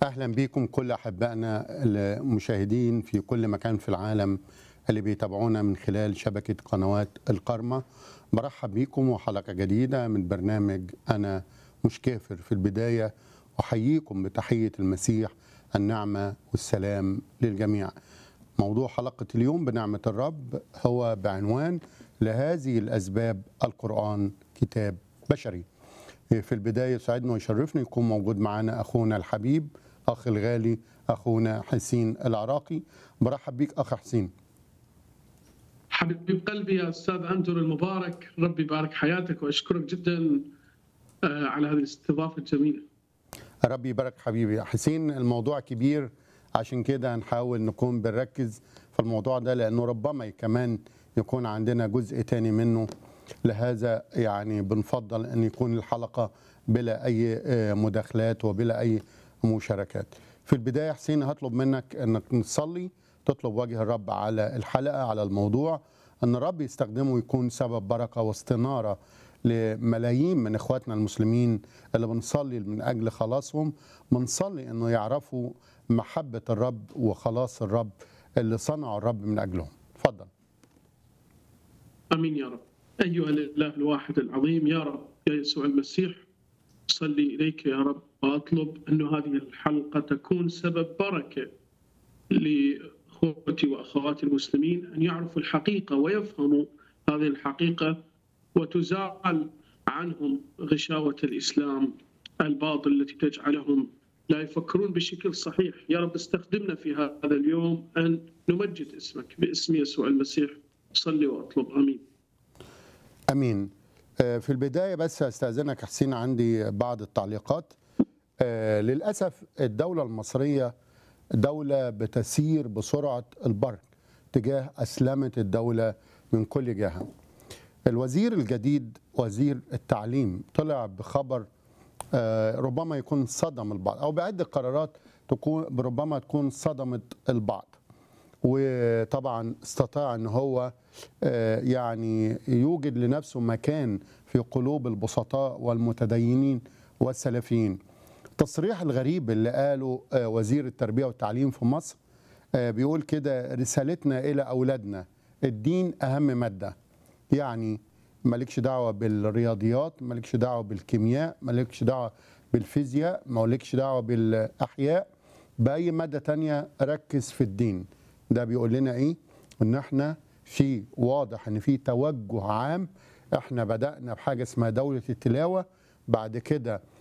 اهلا بكم كل احبائنا المشاهدين في كل مكان في العالم اللي بيتابعونا من خلال شبكه قنوات القرمه برحب بكم وحلقه جديده من برنامج انا مش كافر في البدايه احييكم بتحيه المسيح النعمه والسلام للجميع موضوع حلقه اليوم بنعمه الرب هو بعنوان لهذه الاسباب القران كتاب بشري في البداية يسعدنا ويشرفنا يكون موجود معنا أخونا الحبيب أخ الغالي أخونا حسين العراقي برحب بيك أخ حسين حبيب قلبي يا استاذ انتر المبارك ربي يبارك حياتك واشكرك جدا آه، على هذه الاستضافه الجميله ربي يبارك حبيبي حسين الموضوع كبير عشان كده هنحاول نكون بنركز في الموضوع ده لأنه ربما كمان يكون عندنا جزء تاني منه لهذا يعني بنفضل أن يكون الحلقة بلا أي آه، مداخلات وبلا أي مشاركات في البداية حسين هطلب منك أنك نصلي تطلب وجه الرب على الحلقة على الموضوع أن الرب يستخدمه يكون سبب بركة واستنارة لملايين من إخواتنا المسلمين اللي بنصلي من أجل خلاصهم بنصلي أنه يعرفوا محبة الرب وخلاص الرب اللي صنعه الرب من أجلهم اتفضل امين يا رب ايها الاله الواحد العظيم يا رب يا يسوع المسيح اصلي اليك يا رب واطلب انه هذه الحلقه تكون سبب بركه لاخوتي واخواتي المسلمين ان يعرفوا الحقيقه ويفهموا هذه الحقيقه وتزال عنهم غشاوه الاسلام الباطل التي تجعلهم لا يفكرون بشكل صحيح يا رب استخدمنا في هذا اليوم ان نمجد اسمك باسم يسوع المسيح صلي واطلب امين امين آه، في البدايه بس استاذنك حسين عندي بعض التعليقات آه، للاسف الدوله المصريه دوله بتسير بسرعه البرق تجاه اسلمه الدوله من كل جهه الوزير الجديد وزير التعليم طلع بخبر آه، ربما يكون صدم البعض او بعده قرارات تكون ربما تكون صدمت البعض وطبعا استطاع ان هو آه، يعني يوجد لنفسه مكان في قلوب البسطاء والمتدينين والسلفيين التصريح الغريب اللي قاله آه، وزير التربيه والتعليم في مصر آه، بيقول كده رسالتنا الى اولادنا الدين اهم ماده يعني مالكش دعوه بالرياضيات مالكش دعوه بالكيمياء مالكش دعوه بالفيزياء مالكش دعوه بالاحياء باي ماده تانية ركز في الدين ده بيقول لنا ايه ان احنا في واضح ان في توجه عام احنا بدانا بحاجه اسمها دوله التلاوه بعد كده